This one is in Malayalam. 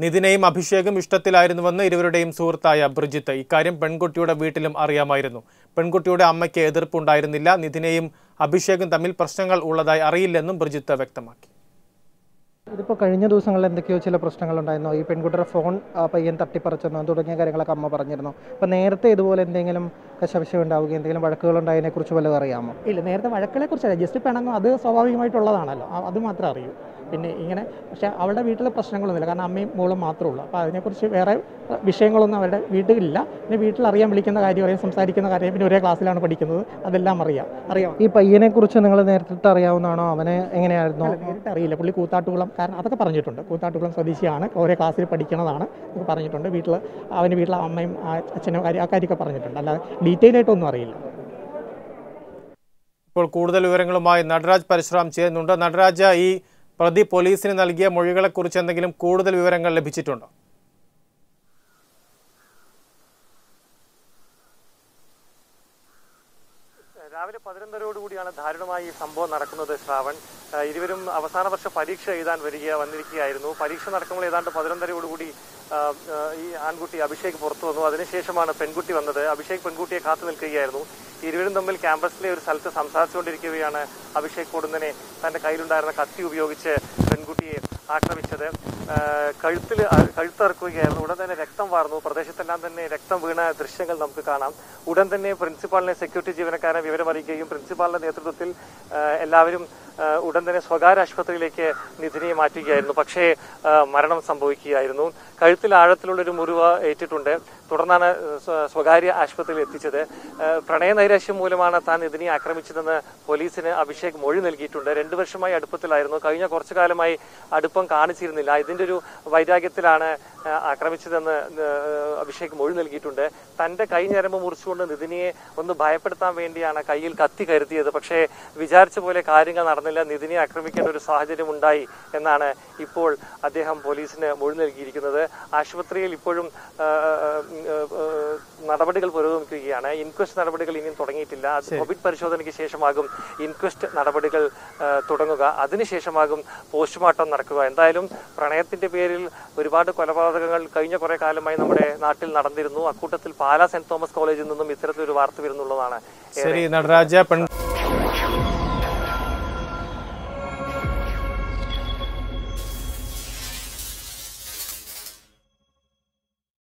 നിതിനെയും അഭിഷേകും ഇഷ്ടത്തിലായിരുന്നുവെന്ന് ഇരുവരുടെയും സുഹൃത്തായ ബ്രിജിത്ത് ഇക്കാര്യം പെൺകുട്ടിയുടെ വീട്ടിലും അറിയാമായിരുന്നു പെൺകുട്ടിയുടെ അമ്മയ്ക്ക് എതിർപ്പുണ്ടായിരുന്നില്ല നിതിനെയും അഭിഷേകും തമ്മിൽ പ്രശ്നങ്ങൾ ഉള്ളതായി അറിയില്ലെന്നും ബ്രിജിത്ത് വ്യക്തമാക്കി ഇതിപ്പോൾ കഴിഞ്ഞ ദിവസങ്ങളിൽ എന്തൊക്കെയോ ചില പ്രശ്നങ്ങളുണ്ടായിരുന്നു ഈ പെൺകുട്ടിയുടെ ഫോൺ ആ, പയ്യൻ തട്ടിപ്പറിച്ചെന്നോ തുടങ്ങിയ കാര്യങ്ങളൊക്കെ അമ്മ പറഞ്ഞിരുന്നു അപ്പോൾ നേരത്തെ ഇതുപോലെ എന്തെങ്കിലും കശവിശ ഉണ്ടാവുകയും എന്തെങ്കിലും വഴക്കുകളുണ്ടായതിനെ കുറിച്ച് വല്ലതും അറിയാമോ ഇല്ല നേരത്തെ വഴക്കളെ കുറിച്ചല്ല ജസ്റ്റ് പിണങ്ങും അത് സ്വാഭാവികമായിട്ടുള്ളതാണല്ലോ ആ- അത് മാത്രമേ അറിയൂ പിന്നെ ഇങ്ങനെ പക്ഷേ അവളുടെ വീട്ടിൽ പ്രശ്നങ്ങളൊന്നുമില്ല കാരണം അമ്മയും മോളും മാത്രമേ ഉള്ളൂ അപ്പോൾ അതിനെക്കുറിച്ച് വേറെ വിഷയങ്ങളൊന്നും അവരുടെ വീട്ടിലില്ല പിന്നെ വീട്ടിൽ അറിയാൻ വിളിക്കുന്ന കാര്യം അറിയാം സംസാരിക്കുന്ന കാര്യം പിന്നെ ഒരേ ക്ലാസ്സിലാണ് പഠിക്കുന്നത് അതെല്ലാം അറിയാം അറിയാം ഈ പയ്യനെ കുറിച്ച് നിങ്ങൾ നേരത്തെ അറിയാവുന്നതാണോ അവനെ എങ്ങനെയായിരുന്നു അല്ല, നേരിട്ട് അറിയില്ല പുള്ളി കൂത്താട്ടുകുളം കാരണം അതൊക്കെ പറഞ്ഞിട്ടുണ്ട് കൂത്താട്ടുകുളം സ്വദേശിയാണ് ഒരേ ക്ലാസ്സിൽ പഠിക്കണതാണ് എന്നൊക്കെ പറഞ്ഞിട്ടുണ്ട് വീട്ടിൽ അവൻ്റെ വീട്ടിലെ അമ്മയും ആ അച്ഛനും കാര്യം ആ കാര്യമൊക്കെ പറഞ്ഞിട്ടുണ്ട് അല്ലാതെ ഡീറ്റെയിൽ ആയിട്ടൊന്നും അറിയില്ല ഇപ്പോൾ കൂടുതൽ വിവരങ്ങളുമായി നടരാജ് പരശുറാം ചേരുന്നുണ്ട് നടരാജ ഈ പ്രതി പോലീസിന് നൽകിയ മൊഴികളെക്കുറിച്ച് എന്തെങ്കിലും കൂടുതൽ വിവരങ്ങൾ ലഭിച്ചിട്ടുണ്ടോ രാവിലെ പതിനൊന്നരയോടുകൂടിയാണ് ദാരുണമായി ഈ സംഭവം നടക്കുന്നത് ശ്രാവൺ ആ, ഇരുവരും അവസാന വർഷ പരീക്ഷ എഴുതാൻ വരിക വന്നിരിക്കുകയായിരുന്നു പരീക്ഷ നടക്കുമ്പോൾ ഏതാണ്ട് പതിനൊന്നരയോടുകൂടി ആ, ആ, ഈ ആൺകുട്ടി അഭിഷേക് പുറത്തു വന്നു അതിനുശേഷമാണ് പെൺകുട്ടി വന്നത് അഭിഷേക് പെൺകുട്ടിയെ കാത്തു നിൽക്കുകയായിരുന്നു ഇരുവരും തമ്മിൽ ക്യാമ്പസിലെ ഒരു സ്ഥലത്ത് സംസാരിച്ചുകൊണ്ടിരിക്കുകയാണ് അഭിഷേക് കൊടുന്നനെ തന്റെ കയ്യിലുണ്ടായിരുന്ന കത്തി ഉപയോഗിച്ച് പെൺകുട്ടിയെ ആക്രമിച്ചത് ആ, കഴുത്തിൽ കഴുത്തറക്കുകയായിരുന്നു ഉടൻ തന്നെ രക്തം വാർന്നു പ്രദേശത്തെല്ലാം തന്നെ രക്തം വീണ ദൃശ്യങ്ങൾ നമുക്ക് കാണാം ഉടൻ തന്നെ പ്രിൻസിപ്പാളിനെ സെക്യൂരിറ്റി ജീവനക്കാരനെ വിവരം അറിയിക്കുകയും പ്രിൻസിപ്പാളിന്റെ നേതൃത്വത്തിൽ ആ, എല്ലാവരും ആ, ഉടൻ തന്നെ സ്വകാര്യ ആശുപത്രിയിലേക്ക് നിധിനിയെ മാറ്റുകയായിരുന്നു പക്ഷേ ആ, മരണം സംഭവിക്കുകയായിരുന്നു കഴുത്തിൽ ആഴത്തിലുള്ള ഒരു മുറിവ് ഏറ്റിട്ടുണ്ട് തുടർന്നാണ് സ്വ- സ്വകാര്യ ആശുപത്രിയിൽ എത്തിച്ചത് ആ, പ്രണയനൈരാശ്യം മൂലമാണ് താൻ നിധിനിയെ ആക്രമിച്ചതെന്ന് പോലീസിന് അഭിഷേക് മൊഴി നൽകിയിട്ടുണ്ട് രണ്ടു വർഷമായി അടുപ്പത്തിലായിരുന്നു കഴിഞ്ഞ കുറച്ചു കാലമായി അടുപ്പം കാണിച്ചിരുന്നില്ല ഇതിന്റെ ഒരു വൈരാഗ്യത്തിലാണ് ആ, ആക്രമിച്ചതെന്ന് ആ, അഭിഷേക് മൊഴി നൽകിയിട്ടുണ്ട് തന്റെ കൈ ഞരമ്പ് മുറിച്ചുകൊണ്ട് നിധിനിയെ ഒന്ന് ഭയപ്പെടുത്താൻ വേണ്ടിയാണ് കയ്യിൽ കത്തി കരുതിയത് പക്ഷേ വിചാരിച്ച പോലെ കാര്യങ്ങൾ നടന്നില്ല നിധിനിയെ ആക്രമിക്കേണ്ട ഒരു സാഹചര്യം ഉണ്ടായി എന്നാണ് ഇപ്പോൾ അദ്ദേഹം പോലീസിന് മൊഴി നൽകിയിരിക്കുന്നത് ആശുപത്രിയിൽ ഇപ്പോഴും ആ, ആ, ആ, ആ, നടപടികൾ പുരോഗമിക്കുകയാണ് ഇൻക്വസ്റ്റ് നടപടികൾ ഇനിയും തുടങ്ങിയിട്ടില്ല അത് കോവിഡ് പരിശോധനയ്ക്ക് ശേഷമാകും ഇൻക്വസ്റ്റ് നടപടികൾ ആ, തുടങ്ങുക അതിനുശേഷമാകും പോസ്റ്റ്മോർട്ടം നടക്കുക എന്തായാലും പ്രണയത്തിന്റെ പേരിൽ ഒരുപാട് കൊലപാതകങ്ങൾ കഴിഞ്ഞ കുറെ കാലമായി നമ്മുടെ നാട്ടിൽ നടന്നിരുന്നു അക്കൂട്ടത്തിൽ പാലാ സെന്റ് തോമസ് കോളേജിൽ നിന്നും ഇത്തരത്തിലൊരു വാർത്ത വരുന്നുള്ളതാണ് ഏറെ ശരി നടരാജ പെൺ